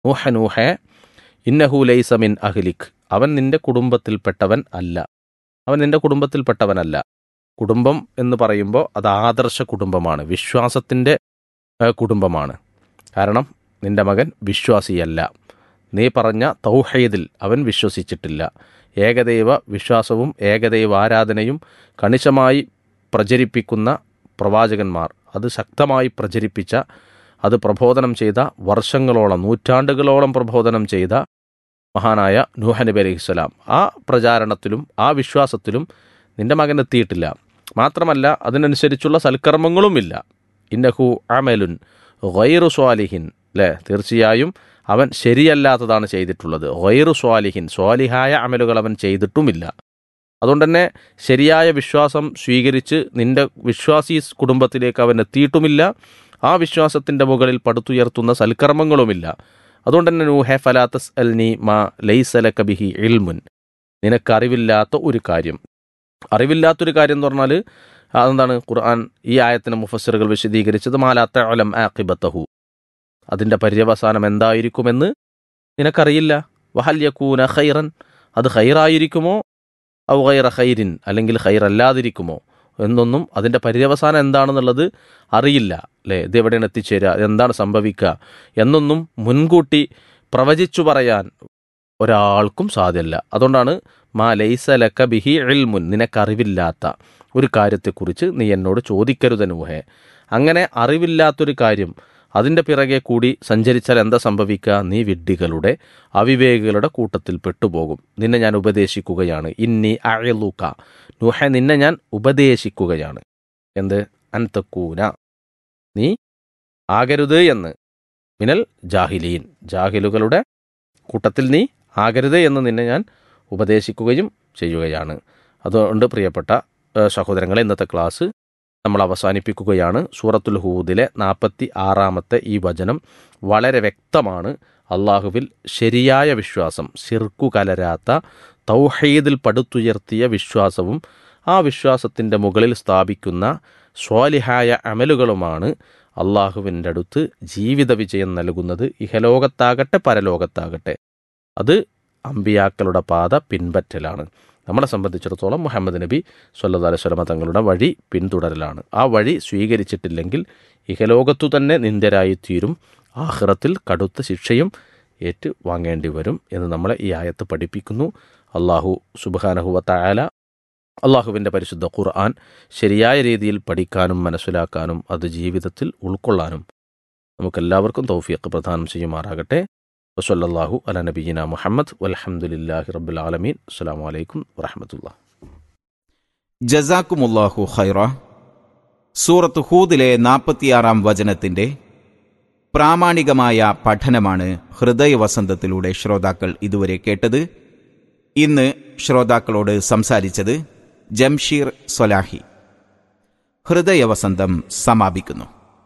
നൂഹ നൂഹെ ഇന്നഹു ലൈസ മിൻ അഹ്ലിക് അവൻ നിന്റെ കുടുംബത്തിൽപ്പെട്ടവൻ അല്ല അവൻ നിന്റെ കുടുംബത്തിൽപ്പെട്ടവനല്ല കുടുംബം എന്ന് പറയുമ്പോൾ അത് ആദർശ കുടുംബമാണ് വിശ്വാസത്തിൻ്റെ ഏഹ്, കുടുംബമാണ് കാരണം നിന്റെ മകൻ വിശ്വാസിയല്ല നീ പറഞ്ഞ തൗഹീദിൽ അവൻ വിശ്വസിച്ചിട്ടില്ല ഏകദൈവ വിശ്വാസവും ഏകദൈവ ആരാധനയും കണിശമായി പ്രചരിപ്പിക്കുന്ന പ്രവാചകന്മാർ അത് ശക്തമായി പ്രചരിപ്പിച്ച അത് പ്രബോധനം ചെയ്ത വർഷങ്ങളോളം നൂറ്റാണ്ടുകളോളം പ്രബോധനം ചെയ്ത മഹാനായ നൂഹ നബി അലൈഹിസ്സലാം ആ പ്രചാരണത്തിലും ആ വിശ്വാസത്തിലും നിന്റെ മകൻ എത്തിയിട്ടില്ല മാത്രമല്ല അതിനനുസരിച്ചുള്ള സൽക്കർമ്മങ്ങളുമില്ല ഇന്നഹു അമലുൻ ഗൈറു സ്വാലിഹിൻ അല്ലേ തീർച്ചയായും അവൻ ശരിയല്ലാത്തതാണ് ചെയ്തിട്ടുള്ളത് ഗൈറു സ്വാലിഹിൻ സ്വാലിഹായ അമലുകൾ അവൻ ചെയ്തിട്ടുമില്ല അതുകൊണ്ട് തന്നെ ശരിയായ വിശ്വാസം സ്വീകരിച്ച് നിന്റെ വിശ്വാസി കുടുംബത്തിലേക്ക് അവൻ എത്തിയിട്ടുമില്ല ആ വിശ്വാസത്തിൻ്റെ മുകളിൽ പടുത്തുയർത്തുന്ന സൽക്കർമ്മങ്ങളുമില്ല അതുകൊണ്ട് തന്നെ നൂഹെ ഫലാത്തസ് അൽ നീ മാ ലൈസല കബിഹി ഇൽമുൻ നിനക്കറിവില്ലാത്ത ഒരു കാര്യം അറിവില്ലാത്തൊരു കാര്യം എന്ന് പറഞ്ഞാൽ അതെന്താണ് ഖുർആൻ ഈ ആയത്തിന് മുഫസ്സിറുകൾ വിശദീകരിച്ചത് മാലാത്ത അലം ആഖിബത്തഹു അതിൻ്റെ പര്യവസാനം എന്തായിരിക്കുമെന്ന് നിനക്കറിയില്ല വഹൽ യക്കൂന ഖൈറൻ അത് ഖൈറായിരിക്കുമോ ഔ ഖൈറ ഖൈരിൻ അല്ലെങ്കിൽ ഖൈറല്ലാതിരിക്കുമോ എന്നൊന്നും അതിൻ്റെ പര്യവസാനം എന്താണെന്നുള്ളത് അറിയില്ല അല്ലേ ഇത് എവിടെയാണ് എത്തിച്ചേരുക എന്താണ് സംഭവിക്കുക എന്നൊന്നും മുൻകൂട്ടി പ്രവചിച്ചു പറയാൻ ഒരാൾക്കും സാധ്യമല്ല അതുകൊണ്ടാണ് മാ ലൈസ ലക്ക ബിഹി ഇൽമുൻ നിനക്കറിവില്ലാത്ത ഒരു കാര്യത്തെക്കുറിച്ച് നീ എന്നോട് ചോദിക്കരുത് നൂഹെ അങ്ങനെ അറിവില്ലാത്തൊരു കാര്യം അതിൻ്റെ പിറകെ കൂടി സഞ്ചരിച്ചാൽ എന്താ സംഭവിക്കുക നീ വിഡ്ഢികളുടെ അവിവേകികളുടെ കൂട്ടത്തിൽ പെട്ടുപോകും നിന്നെ ഞാൻ ഉപദേശിക്കുകയാണ് ഇന്നി അയലൂക്ക നൂഹ നിന്നെ ഞാൻ ഉപദേശിക്കുകയാണ് എന്ത് അൻതക്കൂന നീ ആകരുത് എന്ന് മിനൽ ജാഹിലീൻ ജാഹിലുകളുടെ കൂട്ടത്തിൽ നീ ആകരുത് എന്ന് നിന്നെ ഞാൻ ഉപദേശിക്കുകയും ചെയ്യുകയാണ് അതുകൊണ്ട് പ്രിയപ്പെട്ട ഏഹ്, സഹോദരങ്ങളെ ഇന്നത്തെ ക്ലാസ് നമ്മൾ അവസാനിപ്പിക്കുകയാണ് സൂറത്തുൽ ഹൂദിലെ നാൽപ്പത്തി ആറാമത്തെ ഈ വചനം വളരെ വ്യക്തമാണ് അള്ളാഹുവിൽ ശരിയായ വിശ്വാസം ശിർക്കു കലരാത്ത തൗഹീദിൽ പടുത്തുയർത്തിയ വിശ്വാസവും ആ വിശ്വാസത്തിൻ്റെ മുകളിൽ സ്ഥാപിക്കുന്ന സ്വാലിഹായ അമലുകളുമാണ് അള്ളാഹുവിൻ്റെ അടുത്ത് ജീവിത വിജയം നൽകുന്നത് ഇഹലോകത്താകട്ടെ പരലോകത്താകട്ടെ അത് അമ്പിയാക്കളുടെ പാത പിൻപറ്റലാണ് നമ്മളെ സംബന്ധിച്ചിടത്തോളം മുഹമ്മദ് നബി സല്ലല്ലാഹു അലൈഹി വസല്ലമ തങ്ങളുടെ വഴി പിന്തുടരലാണ് ആ വഴി സ്വീകരിച്ചിട്ടില്ലെങ്കിൽ ഇഹലോകത്തു തന്നെ നിന്ദരായി തീരും ആഹ്റത്തിൽ കടുത്ത ശിക്ഷയും ഏറ്റ് വാങ്ങേണ്ടി വരും എന്ന് നമ്മളെ ഈ ആയത്ത് പഠിപ്പിക്കുന്നു അള്ളാഹു സുബാനഹുവ തയാല അള്ളാഹുവിൻ്റെ പരിശുദ്ധ ഖുർആൻ ശരിയായ രീതിയിൽ പഠിക്കാനും മനസ്സിലാക്കാനും അത് ജീവിതത്തിൽ ഉൾക്കൊള്ളാനും നമുക്കെല്ലാവർക്കും തൗഫീഖ് പ്രദാനം ചെയ്യുമാറാകട്ടെ വസല്ലല്ലാഹു അല നബീന മുഹമ്മദ് വൽഹംദുലില്ലാഹി റബ്ബിൽ ആലമീൻ അസ്സലാമു അലൈക്കും വറഹമത്തുള്ള ജസാക്കുമുല്ലാഹു ഖൈറ സൂറത്ത് ഹൂദിലെ നാൽപ്പത്തിയാറാം വചനത്തിന്റെ പ്രാമാണികമായ പഠനമാണ് ഹൃദയവസന്തത്തിലൂടെ ശ്രോതാക്കൾ ഇതുവരെ കേട്ടത് ഇന്ന് ശ്രോതാക്കളോട് സംസാരിച്ചത് ജംഷീർ സൊലാഹി ഹൃദയവസന്തം സമാപിക്കുന്നു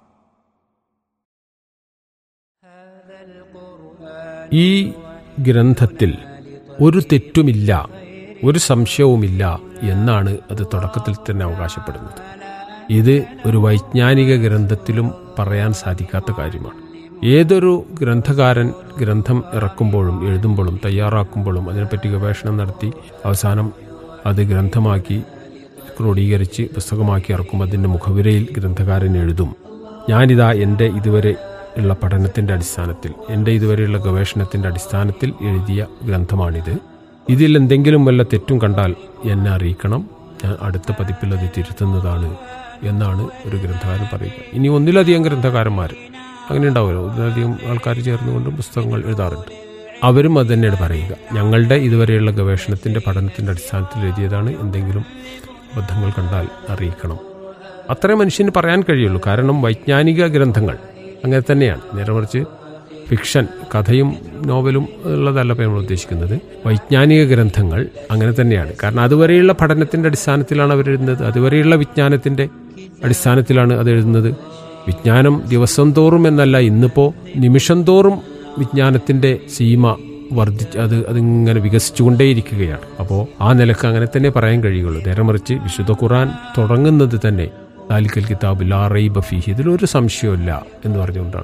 ഈ ഗ്രന്ഥത്തിൽ ഒരു തെറ്റുമില്ല ഒരു സംശയവുമില്ല എന്നാണ് അത് തുടക്കത്തിൽ തന്നെ അവകാശപ്പെടുന്നത് ഇത് ഒരു വൈജ്ഞാനിക ഗ്രന്ഥത്തിലും പറയാൻ സാധിക്കാത്ത കാര്യമാണ് ഏതൊരു ഗ്രന്ഥകാരൻ ഗ്രന്ഥം ഇറക്കുമ്പോഴും എഴുതുമ്പോഴും തയ്യാറാക്കുമ്പോഴും അതിനെപ്പറ്റി ഗവേഷണം നടത്തി അവസാനം അത് ഗ്രന്ഥമാക്കി ക്രോഡീകരിച്ച് പുസ്തകമാക്കി ഇറക്കുമ്പോൾ അതിൻ്റെ മുഖവിരയിൽ ഗ്രന്ഥകാരൻ എഴുതും ഞാനിതാ എൻ്റെ ഇതുവരെ ഉള്ള പഠനത്തിൻ്റെ അടിസ്ഥാനത്തിൽ എൻ്റെ ഇതുവരെയുള്ള ഗവേഷണത്തിൻ്റെ അടിസ്ഥാനത്തിൽ എഴുതിയ ഗ്രന്ഥമാണിത് ഇതിൽ എന്തെങ്കിലും വല്ല തെറ്റും കണ്ടാൽ എന്നെ അറിയിക്കണം ഞാൻ അടുത്ത പതിപ്പിൽ അത് തിരുത്തുന്നതാണ് എന്നാണ് ഒരു ഗ്രന്ഥകാരൻ പറയുക ഇനി ഒന്നിലധികം ഗ്രന്ഥകാരന്മാർ അങ്ങനെ ഉണ്ടാവുമല്ലോ ഒന്നിലധികം ആൾക്കാർ ചേർന്നുകൊണ്ട് പുസ്തകങ്ങൾ എഴുതാറുണ്ട് അവരും അത് തന്നെയാണ് പറയുക ഞങ്ങളുടെ ഇതുവരെയുള്ള ഗവേഷണത്തിൻ്റെ പഠനത്തിൻ്റെ അടിസ്ഥാനത്തിൽ എഴുതിയതാണ് എന്തെങ്കിലും അബദ്ധങ്ങൾ കണ്ടാൽ അറിയിക്കണം അത്രേ മനുഷ്യന് പറയാൻ കഴിയുള്ളൂ കാരണം വൈജ്ഞാനിക ഗ്രന്ഥങ്ങൾ അങ്ങനെ തന്നെയാണ് നേരെ മറിച്ച് ഫിക്ഷൻ കഥയും നോവലും ഉള്ളതല്ല ഇപ്പോൾ നമ്മൾ ഉദ്ദേശിക്കുന്നത് വൈജ്ഞാനിക ഗ്രന്ഥങ്ങൾ അങ്ങനെ തന്നെയാണ് കാരണം അതുവരെയുള്ള പഠനത്തിന്റെ അടിസ്ഥാനത്തിലാണ് അവർ എഴുതുന്നത് അതുവരെയുള്ള വിജ്ഞാനത്തിന്റെ അടിസ്ഥാനത്തിലാണ് അത് എഴുതുന്നത് വിജ്ഞാനം ദിവസം തോറും എന്നല്ല ഇന്നിപ്പോൾ നിമിഷം തോറും വിജ്ഞാനത്തിന്റെ സീമ വർദ്ധിച്ച് അത് അതിങ്ങനെ വികസിച്ചുകൊണ്ടേയിരിക്കുകയാണ് അപ്പോൾ ആ നിലക്ക് അങ്ങനെ തന്നെ പറയാൻ കഴിയുള്ളൂ നേരെ മറിച്ച് വിശുദ്ധ ഖുറാൻ തുടങ്ങുന്നത് തന്നെ ദാലിക്കൽ കിതാബ് ലാ റൈബ ഫീഹി ഇതിലൊരു സംശയമില്ല എന്ന് പറഞ്ഞുകൊണ്ടാണ്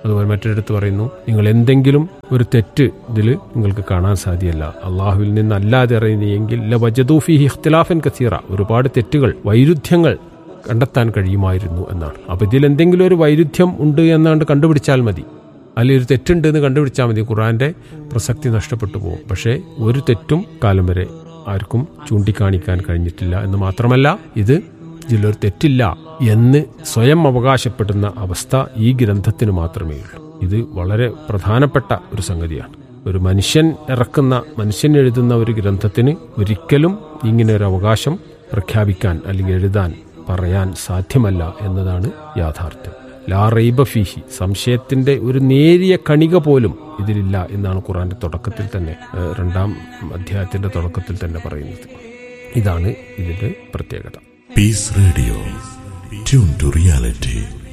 അതുപോലെ മറ്റൊരിടത്ത് പറയുന്നു നിങ്ങൾ എന്തെങ്കിലും ഒരു തെറ്റ് ഇതിൽ നിങ്ങൾക്ക് കാണാൻ സാധ്യമല്ല അള്ളാഹുവിൽ നിന്നല്ലാതെ അറിയുന്നെങ്കിൽ വജദൂഫി ഇഖ്തിലാഫൻ കസീറ ഒരുപാട് തെറ്റുകൾ വൈരുദ്ധ്യങ്ങൾ കണ്ടെത്താൻ കഴിയുമായിരുന്നു എന്നാണ് അപ്പോൾ ഇതിൽ എന്തെങ്കിലും ഒരു വൈരുദ്ധ്യം ഉണ്ട് എന്നാണ്ട് കണ്ടുപിടിച്ചാൽ മതി അല്ലെങ്കിൽ ഒരു തെറ്റുണ്ട് എന്ന് കണ്ടുപിടിച്ചാൽ മതി ഖുറാന്റെ പ്രസക്തി നഷ്ടപ്പെട്ടു പോകും പക്ഷേ ഒരു തെറ്റും കാലം വരെ ആർക്കും ചൂണ്ടിക്കാണിക്കാൻ കഴിഞ്ഞിട്ടില്ല എന്ന് മാത്രമല്ല ഇത് ഇതിലൊരു തെറ്റില്ല എന്ന് സ്വയം അവകാശപ്പെടുന്ന അവസ്ഥ ഈ ഗ്രന്ഥത്തിന് മാത്രമേ ഉള്ളൂ ഇത് വളരെ പ്രധാനപ്പെട്ട ഒരു സംഗതിയാണ് ഒരു മനുഷ്യൻ ഇറക്കുന്ന മനുഷ്യൻ എഴുതുന്ന ഒരു ഗ്രന്ഥത്തിന് ഒരിക്കലും ഇങ്ങനെ ഒരു അവകാശം പ്രഖ്യാപിക്കാൻ അല്ലെങ്കിൽ എഴുതാൻ പറയാൻ സാധ്യമല്ല എന്നതാണ് യാഥാർത്ഥ്യം ലാ റൈബ ഫീഹി സംശയത്തിന്റെ ഒരു നേരിയ കണിക പോലും ഇതിലില്ല എന്നാണ് ഖുറാന്റെ തുടക്കത്തിൽ തന്നെ ഏഹ്, രണ്ടാം അധ്യായത്തിന്റെ തുടക്കത്തിൽ തന്നെ പറയുന്നത് ഇതാണ് ഇതിന്റെ പ്രത്യേകത Peace Radio. Tune to reality.